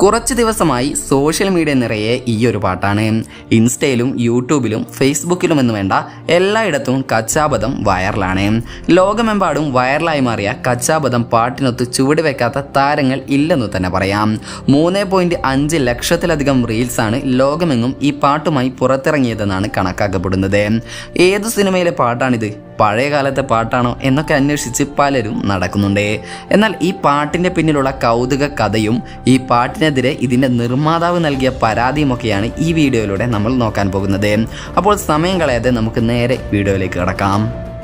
കുറച്ച് ദിവസമായി social media നിറയെ ഈ ഒരു പാട്ടാണ് ഇൻസ്റ്റയിലും യൂട്യൂബിലും ഫേസ്ബുക്കിലും എന്ന് വേണ്ട എല്ലായിടത്തും കച്ചാബദം വൈറലാണ് ലോകമെമ്പാടും വൈറലായി മാറിയ കച്ചാബദം പാട്ടിനൊത്ത് ചുവട് വെക്കാത്ത താരങ്ങൾ ഇല്ലെന്ന് തന്നെ പറയാം മൂന്ന് പോയിന്റ് അഞ്ച് ലക്ഷത്തിലധികം റീൽസാണ് ലോകമെങ്ങും ഈ പാട്ടുമായി പുറത്തിറങ്ങിയതെന്നാണ് കണക്കാക്കപ്പെടുന്നത് ഏതു സിനിമയിലെ പാട്ടാണിത് പഴയ കാലത്തെ പാട്ടാണോ എന്നൊക്കെ അന്വേഷിച്ച് പലരും നടക്കുന്നുണ്ട് എന്നാൽ ഈ പാട്ടിൻ്റെ പിന്നിലുള്ള കൗതുക കഥയും ഈ പാട്ടിനെതിരെ ഇതിൻ്റെ നിർമ്മാതാവ് നൽകിയ പരാതിയുമൊക്കെയാണ് ഈ വീഡിയോയിലൂടെ നമ്മൾ നോക്കാൻ പോകുന്നത് അപ്പോൾ സമയം കളയാതെ നമുക്ക് നേരെ വീഡിയോയിലേക്ക് കിടക്കാം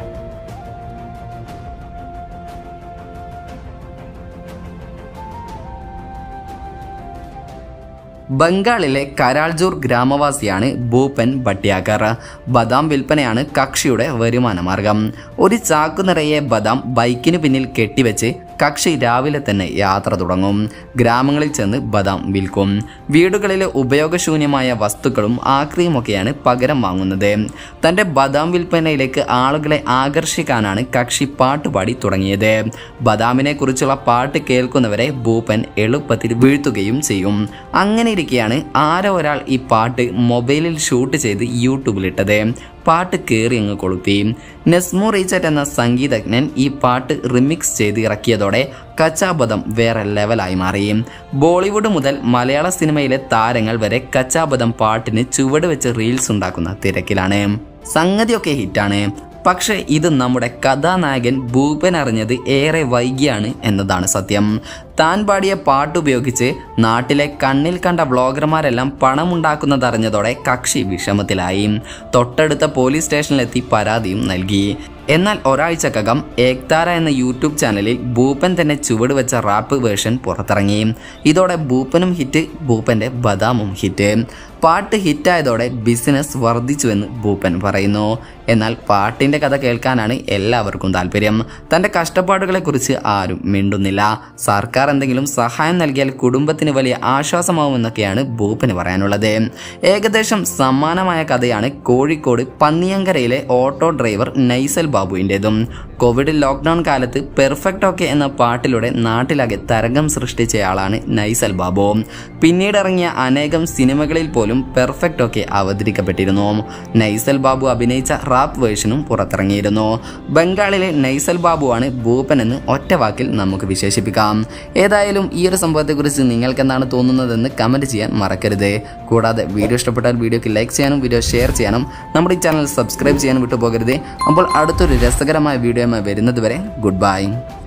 ബംഗാളിലെ കരാൾജൂർ ഗ്രാമവാസിയാണ് ഭൂപൻ ഭട്യാക്കർ ബദാം വിൽപ്പനയാണ് കക്ഷിയുടെ വരുമാന മാർഗം ഒരു ചാക്കു നിറയെ ബദാം ബൈക്കിന് പിന്നിൽ കെട്ടിവെച്ച് കക്ഷി രാവിലെ തന്നെ യാത്ര തുടങ്ങും ഗ്രാമങ്ങളിൽ ചെന്ന് ബദാം വിൽക്കും വീടുകളിലെ ഉപയോഗശൂന്യമായ വസ്തുക്കളും ആക്രിയുമൊക്കെയാണ് പകരം വാങ്ങുന്നത് തൻ്റെ ബദാം വിൽപ്പനയിലേക്ക് ആളുകളെ ആകർഷിക്കാനാണ് കക്ഷി പാട്ടുപാടി തുടങ്ങിയത് ബദാമിനെ കുറിച്ചുള്ള പാട്ട് കേൾക്കുന്നവരെ ഭൂപൻ എളുപ്പത്തിൽ വീഴ്ത്തുകയും ചെയ്യും അങ്ങനെ ഇരിക്കെയാണ് ആരോ ഒരാൾ ഈ പാട്ട് മൊബൈലിൽ ഷൂട്ട് ചെയ്ത് യൂട്യൂബിലിട്ടത് പാട്ട് കയറി അങ്ങ് കൊളുത്തി നെസ്മോ റീച്ചറ്റ് എന്ന സംഗീതജ്ഞൻ ഈ പാട്ട് റിമിക്സ് ചെയ്ത് ഇറക്കിയതോടെ കച്ചാബദം വേറെ ലെവലായി മാറി ബോളിവുഡ് മുതൽ മലയാള സിനിമയിലെ താരങ്ങൾ വരെ കച്ചാബദം പാട്ടിന് ചുവട് വെച്ച് റീൽസ് ഉണ്ടാക്കുന്ന തിരക്കിലാണ് സംഗതിയൊക്കെ ഹിറ്റാണ് പക്ഷേ ഇത് നമ്മുടെ കഥാനായകൻ ഭൂപൻ അറിഞ്ഞത് ഏറെ വൈകിയാണ് എന്നതാണ് സത്യം താൻ പാടിയ പാട്ടുപയോഗിച്ച് നാട്ടിലെ കണ്ണിൽ കണ്ട ബ്ലോഗർമാരെല്ലാം പണമുണ്ടാക്കുന്നതറിഞ്ഞതോടെ കക്ഷി വിഷമത്തിലായി തൊട്ടടുത്ത പോലീസ് സ്റ്റേഷനിലെത്തി പരാതിയും നൽകി എന്നാൽ ഒരാഴ്ചക്കകം ഏക്താര എന്ന യൂട്യൂബ് ചാനലിൽ ഭൂപൻ തന്നെ ചുവട് വെച്ച റാപ്പ് വേർഷൻ പുറത്തിറങ്ങി ഇതോടെ ഭൂപ്പനും ഹിറ്റ് ഭൂപ്പൻ്റെ ബദാമും ഹിറ്റ് പാട്ട് ഹിറ്റായതോടെ ബിസിനസ് വർദ്ധിച്ചുവെന്ന് ഭൂപ്പൻ പറയുന്നു എന്നാൽ പാട്ടിൻ്റെ കഥ കേൾക്കാനാണ് എല്ലാവർക്കും താല്പര്യം തൻ്റെ കഷ്ടപ്പാടുകളെക്കുറിച്ച് ആരും മിണ്ടുന്നില്ല സർക്കാർ എന്തെങ്കിലും സഹായം നൽകിയാൽ കുടുംബത്തിന് വലിയ ആശ്വാസമാവുമെന്നൊക്കെയാണ് ഭൂപ്പന് പറയാനുള്ളത് ഏകദേശം സമാനമായ കഥയാണ് കോഴിക്കോട് പന്നിയങ്കരയിലെ ഓട്ടോ ഡ്രൈവർ നൈസൽ ബാബുവിൻ്റെതും കോവിഡ് ലോക്ക്ഡൗൺ കാലത്ത് പെർഫെക്റ്റ് ഓക്കെ എന്ന പാട്ടിലൂടെ നാട്ടിലാകെ തരംഗം സൃഷ്ടിച്ചയാളാണ് നൈസൽ ബാബു പിന്നീട് ഇറങ്ങിയ അനേകം സിനിമകളിൽ പോലും പെർഫെക്റ്റ് ഓക്കെ അവതരിക്കപ്പെട്ടിരുന്നു നൈസൽ ബാബു അഭിനയിച്ച റാപ്പ് വേർഷനും പുറത്തിറങ്ങിയിരുന്നു ബംഗാളിലെ നൈസൽ ബാബുവാണ് ഭൂപൻ എന്ന് ഒറ്റ വാക്കിൽ നമുക്ക് വിശേഷിപ്പിക്കാം ഏതായാലും ഈ ഒരു സംഭവത്തെക്കുറിച്ച് നിങ്ങൾക്ക് എന്താണ് തോന്നുന്നതെന്ന് കമൻറ്റ് ചെയ്യാൻ മറക്കരുത് കൂടാതെ വീഡിയോ ഇഷ്ടപ്പെട്ടാൽ വീഡിയോക്ക് ലൈക്ക് ചെയ്യാനും വീഡിയോ ഷെയർ ചെയ്യാനും നമ്മുടെ ഈ ചാനൽ സബ്സ്ക്രൈബ് ചെയ്യാനും വിട്ടുപോകരുത് അപ്പോൾ അടുത്തൊരു രസകരമായ വീഡിയോയുമായി വരുന്നത് വരെ ഗുഡ് ബൈ